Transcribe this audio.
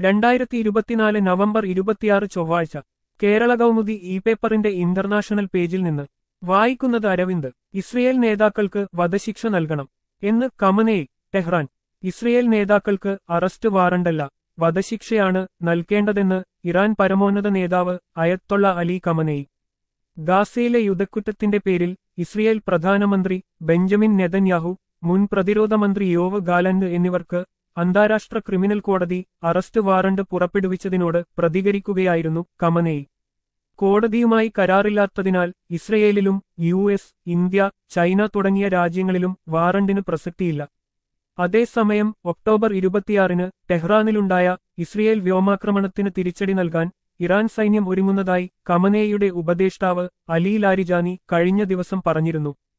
രണ്ടായിരത്തി ഇരുപത്തിനാല് നവംബർ ഇരുപത്തിയാറ് ചൊവ്വാഴ്ച കേരള കൗമുദി ഇ പേപ്പറിന്റെ ഇന്റർനാഷണൽ പേജിൽ നിന്ന് വായിക്കുന്നത് അരവിന്ദ് ഇസ്രയേൽ നേതാക്കൾക്ക് വധശിക്ഷ നൽകണം എന്ന് കമനേയ് ടെഹ്റാൻ ഇസ്രയേൽ നേതാക്കൾക്ക് അറസ്റ്റ് വാറണ്ടല്ല വധശിക്ഷയാണ് നൽകേണ്ടതെന്ന് ഇറാൻ പരമോന്നത നേതാവ് അയത്തൊള്ള അലി കമനേയി ഗാസയിലെ യുദ്ധക്കുറ്റത്തിന്റെ പേരിൽ ഇസ്രയേൽ പ്രധാനമന്ത്രി ബെഞ്ചമിൻ നെതന്യാഹു മുൻ പ്രതിരോധ മന്ത്രി യോവ് ഗാലന്റ് എന്നിവർക്ക് അന്താരാഷ്ട്ര ക്രിമിനൽ കോടതി അറസ്റ്റ് വാറണ്ട് പുറപ്പെടുവിച്ചതിനോട് പ്രതികരിക്കുകയായിരുന്നു കമനേയി കോടതിയുമായി കരാറില്ലാത്തതിനാൽ ഇസ്രയേലിലും യു എസ് ഇന്ത്യ ചൈന തുടങ്ങിയ രാജ്യങ്ങളിലും വാറണ്ടിന് പ്രസക്തിയില്ല അതേസമയം ഒക്ടോബർ ഇരുപത്തിയാറിന് ടെഹ്റാനിലുണ്ടായ ഇസ്രയേൽ വ്യോമാക്രമണത്തിന് തിരിച്ചടി നൽകാൻ ഇറാൻ സൈന്യം ഒരുങ്ങുന്നതായി കമനേയുടെ ഉപദേഷ്ടാവ് അലി ലാരിജാനി കഴിഞ്ഞ ദിവസം പറഞ്ഞിരുന്നു